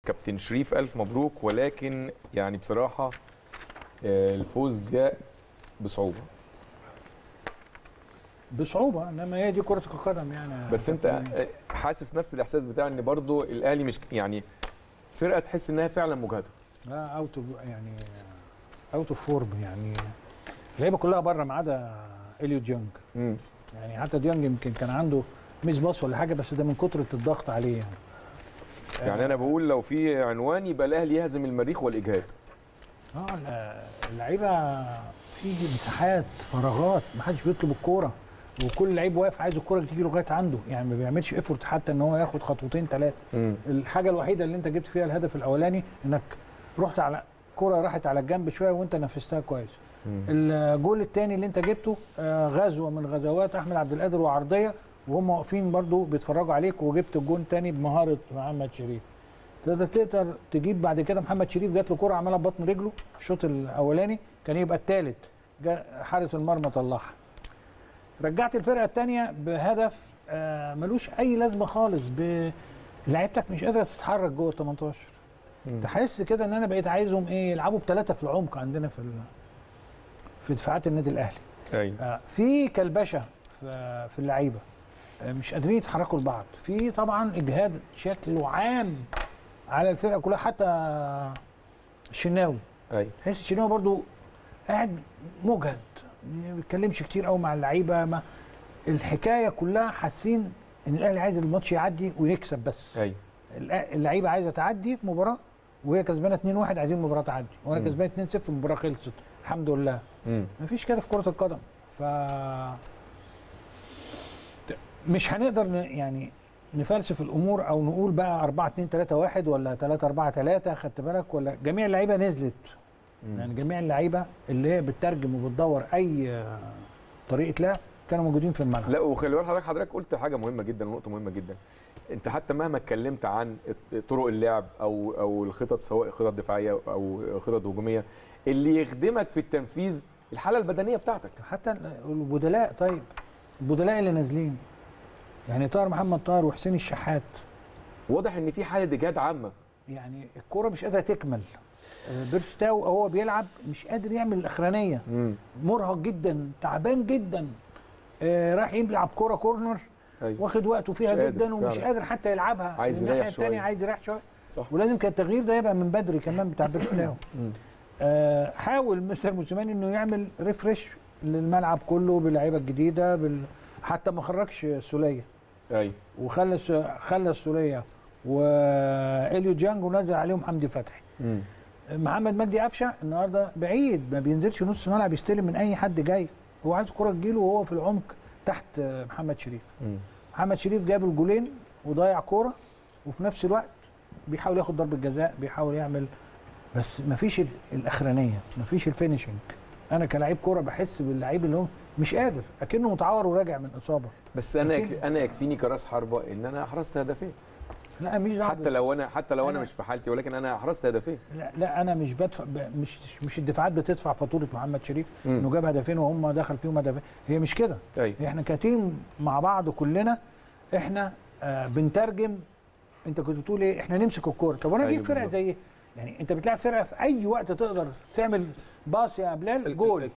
كابتن شريف الف مبروك ولكن يعني بصراحه آه، الفوز جاء بصعوبه بصعوبه انما هي دي كره القدم يعني يا بس انت كابتن. آه، حاسس نفس الاحساس بتاع ان برضو الاهلي مش يعني فرقه تحس انها فعلا مجهده لا اوت يعني اوت اوف فورم يعني اللعيبه كلها بره ما عدا اليو ديونج مم. يعني حتى ديونج يمكن كان عنده ميس باص ولا حاجه بس ده من كتر الضغط عليه يعني يعني انا بقول لو في عنوان يبقى الاهلي يهزم المريخ والاجهاد اه لا، اللعيبه في مساحات فراغات ما حدش بيطلب الكوره وكل لعيب واقف عايز الكوره تيجي لغايه عنده يعني ما بيعملش افورت حتى ان هو ياخد خطوتين ثلاثه مم. الحاجه الوحيده اللي انت جبت فيها الهدف الاولاني انك رحت على كرة راحت على الجنب شويه وانت نفذتها كويس مم. الجول الثاني اللي انت جبته آه، غزوه من غزوات احمد عبد القادر وعرضيه وهم واقفين برضو بيتفرجوا عليك وجبت الجون تاني بمهاره محمد شريف تقدر تقدر تجيب بعد كده محمد شريف جات له كرة عملها ببطن رجله في الشوط الاولاني كان يبقى الثالث حارس المرمى طلعها رجعت الفرقه الثانيه بهدف آه، ملوش اي لازمه خالص ب- لعيبتك مش قادره تتحرك جوه ال 18 مم. تحس كده ان انا بقيت عايزهم ايه يلعبوا بثلاثه في العمق عندنا في ال- في دفاعات النادي الاهلي ايوه آه، في كلبشه في في اللعيبه آه، مش قادرين يتحركوا لبعض في طبعا اجهاد شكله عام على الفرقه كلها حتى الشناوي ايوه تحس الشناوي برضو قاعد مجهد ما بيتكلمش كتير قوي مع اللعيبه ما الحكايه كلها حاسين ان الاهلي عايز الماتش يعدي ويكسب بس ايوه الأ- اللعيبه عايزه تعدي في مباراه وهي كسبانه 2-1 عايزين المباراه تعدي وانا مم. كسبان 2-0 المباراه خلصت الحمد لله مم. مفيش كده في كره القدم ف ت- مش هنقدر ن- يعني نفلسف الامور او نقول بقى 4 2 3 1 ولا 3 4 3 خدت بالك ولا جميع اللعيبه نزلت مم. يعني جميع اللعيبه اللي هي بتترجم وبتدور اي آه، طريقه لعب كانوا موجودين في الملعب لا وخلي بالك حضرتك حضرتك قلت حاجه مهمه جدا ونقطه مهمه جدا انت حتى مهما اتكلمت عن طرق اللعب او او الخطط سواء خطط دفاعيه او خطط هجوميه اللي يخدمك في التنفيذ الحاله البدنيه بتاعتك حتى البدلاء طيب البدلاء اللي نازلين يعني طاهر محمد طاهر وحسين الشحات واضح ان في حاله اجهاد عامه يعني الكرة مش قادرة تكمل آه، بيرستاو هو بيلعب مش قادر يعمل الأخرانية امم مرهق جدا تعبان جدا آه، راح يلعب كرة كورنر ايوه واخد وقته فيها مش قادر جدا ومش فعلا. قادر حتى يلعبها عايز الناحية يريح التانية شوية. عايز يريح شوية صح ولازم كان التغيير ده يبقى من بدري كمان بتاع بيرستاو مم. آه، حاول مستر موسيماني انه يعمل ريفرش للملعب كله باللعيبه الجديده بال... حتى ما خرجش سوليه ايوه وخلى س- خلى السوليه واليو جانج ونزل عليهم حمدي فتحي امم محمد مجدي قفشه النهارده بعيد ما بينزلش نص ملعب يستلم من اي حد جاي هو عايز الكره تجيله وهو في العمق تحت آه، محمد شريف امم محمد شريف جاب الجولين وضيع كوره وفي نفس الوقت بيحاول ياخد ضربه جزاء بيحاول يعمل بس مفيش ال- الاخرانيه مفيش الفينشنج انا كلاعب كوره بحس باللعيب اللي هو مش قادر اكنه متعور وراجع من اصابه بس انا أكيد. يك... انا يكفيني كراس حربه ان انا حرزت هدفين لا مش دعوة حتى لو انا حتى لو انا أنا- مش في حالتي ولكن انا حرزت هدفين لا, لا انا مش بدفع ب- مش مش الدفاعات بتدفع فاتوره محمد شريف مم. انه جاب هدفين وهم دخل فيهم هدفين هي مش كده ايوه احنا كتيم مع بعض كلنا احنا آه بنترجم انت كنت بتقول ايه احنا نمسك الكوره طب وانا اجيب أيوة فرقه بالظبط. زي يعني انت بتلعب فرقه في اي وقت تقدر تعمل باص يا بلال جول